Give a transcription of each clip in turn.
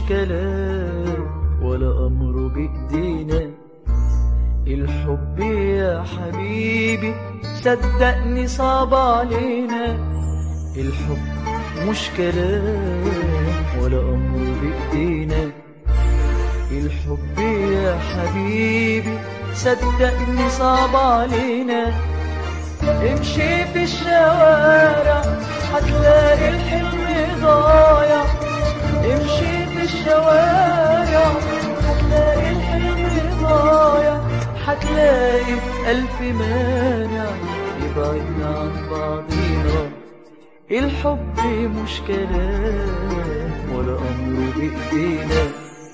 كلام ولا أمر بإيدينا الحب يا حبيبي صدقني صعب علينا الحب مش كلام ولا أمر بإيدينا الحب يا حبيبي صدقني صعب علينا امشي في الشوارع هتلاقي الحلم ضايع امشي في الشوارع هتلاقي الحلم ضايع هتلاقي ألف مانع يبعدنا عن بعضينا الحب مش كلام ولا أمر بإيدينا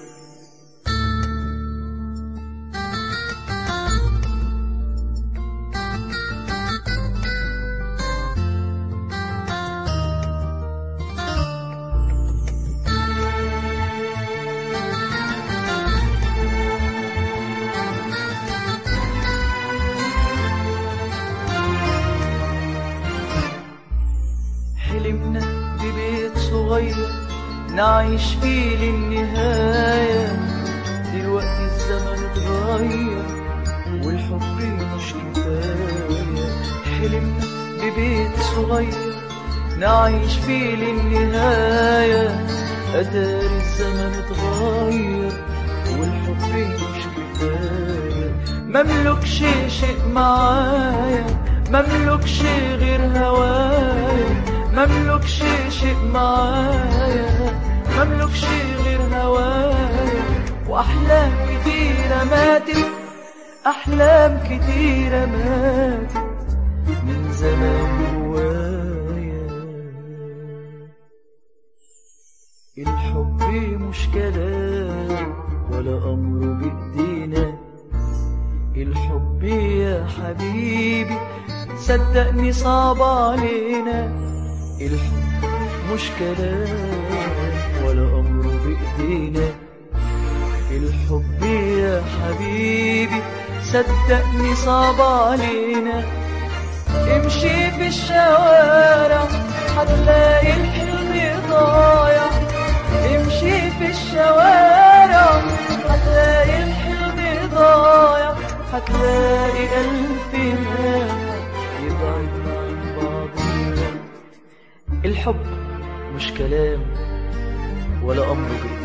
حلمنا ببيت صغير نعيش فيه للنهاية دلوقتي الزمن اتغير والحب مش كفاية حلمنا ببيت صغير نعيش فيه للنهاية أدار الزمن اتغير والحب مش كفاية مملكش شيء معايا مملكش غير هوايا مملكش شيء معايا مملكش غير هوايا وأحلام كتيرة ماتت أحلام كتيرة ماتت من زمان جوايا الحب مش كلام ولا أمر بإيدينا الحب يا حبيبي صدقني صعب علينا الحب مش كلام ولا أمر بإيدينا الحب يا حبيبي صدقني صعب علينا امشي في الشوارع هتلاقي الحلم ضايع امشي في الشوارع هتلاقي الحلم ضايع هتلاقي ألف مانع يبعدنا عن بعضنا الحب مش كلام ولا أمر بالإيد